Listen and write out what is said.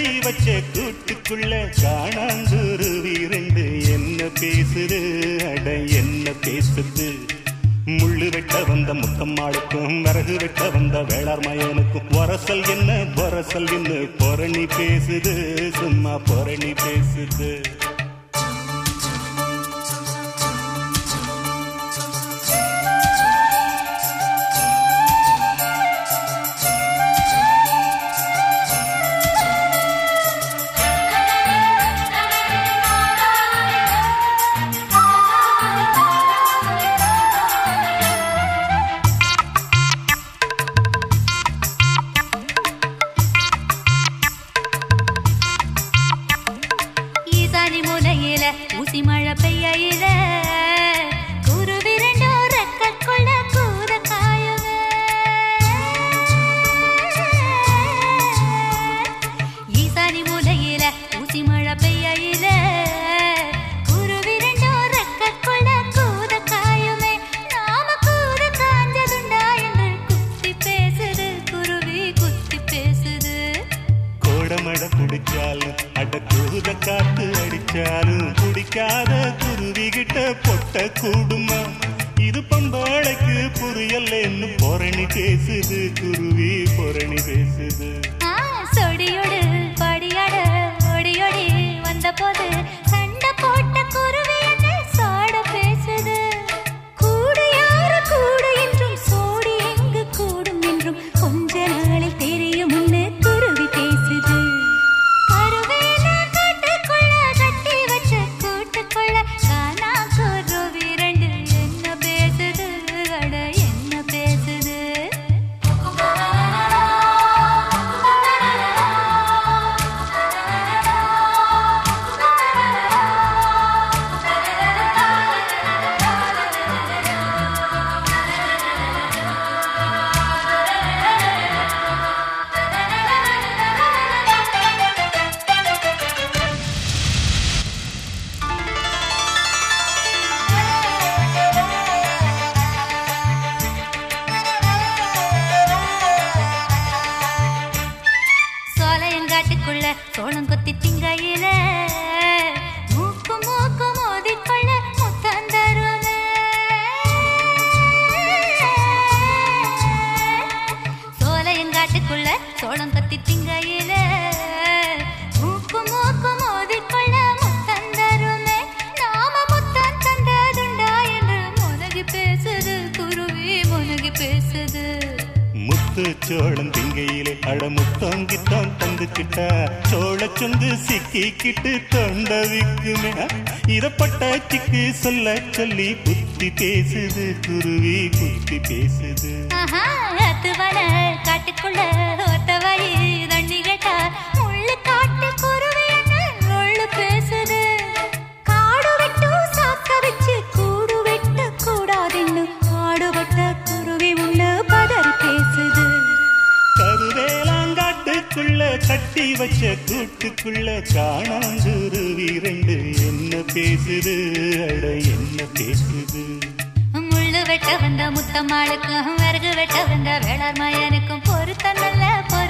கட்டி வச்ச கூட்டுக்குள்ள காணாங்குருவி ரெண்டு என்ன பேசுது அட என்ன பேசுது முள்ளு வெட்ட வந்த முத்தம்மாளுக்கும் விறகு வெட்ட வந்த வேளார் மயனுக்கும் வரசல் என்ன பொரசல் என்ன பொரணி பேசுது சும்மா பொரணி பேசுது ஈசானி மூலையில ஊசி மழை பெய்யயில குருவி ரெண்டும் ரெக்கக்குள்ள கூத காயுங்க ஈசானி மூலையில ஊசி மழை பெய்யயில குருவி ரெண்டும் ரெக்கக்குள்ள கூத காயுமே நாம கூத காஞ்சதுண்டா என்று குத்தி பேசுது குருவி குத்தி பேசுது கோடமட குடிச்சாலும் அட கூத காத்து அடிச்சாலும் குடிக்காத குருவி கிட்ட பொட்ட கூடுமா இது பம்பாளைக்கு புரியலன்னு பொரணி பேசுது குருவி பொரணி பேசுது ஆ, சொடியோடு படியாட ஒடியோடி வந்த போது சண்டை போட்ட குருவி என்ன சாட பேசுது கூடு யாரு கூடு என்றும் சோடி எங்கு கூடும் என்றும் கொஞ்ச நாளில் தெரியும் குருவி பேசுது கருவேல காட்டுக்குள்ள கட்டி வச்ச கூட்டுக்குள்ள காணா குருவி ரெண்டு என்ன பேசுது அட என்ன பேசுது சோலையங்காட்டுக்குள்ள சோளம் கொத்தி திங்கையில மூக்கு மூக்கு மோதிக்கொள்ள முத்தம் தருமே சோலையங்காட்டுக்குள்ள சோளம் கொத்தி திங்கையில மூக்கு மூக்கு மோதிக்கொள்ள முத்தம் தருமே நாம முத்தம் தந்ததுண்டா என்று முனகி பேசுது குருவி முனகி பேசுது முத்து சோளம் திங்கையிலே அட முத்தம் கித்தம் தந்துக்கிட்டா சோழ சொந்து சிக்கிக்கிட்டு தொண்ட விக்குமே இத பட்டாச்சிக்கு சொல்ல சொல்லி புத்தி பேசுது குருவி புத்தி பேசுது ஆஹா, அத்துவன காட்டுக்குள்ள ஒத்த வழி தண்ணி கேட்டா முள்ளு காட்டு குருவி என்ன நொள்ளு பேசுது காடு விட்டு சாக்க வச்சு கூடு வெட்ட கூடாதுன்னு காடுபட்ட குருவி முன்ன பதறி பேசுது கருவேலாங்காட்டுக்குள்ள கட்டி வச்ச கூட்டுக்குள்ள காணாங்குருவி ரெண்டு என்ன பேசுது அட என்ன பேசுது முள்ளு வெட்ட வந்த முத்தம்மாளுக்கும் விறகு வெட்ட வந்த வேளாண் மயனுக்கும் பொருத்த நல்ல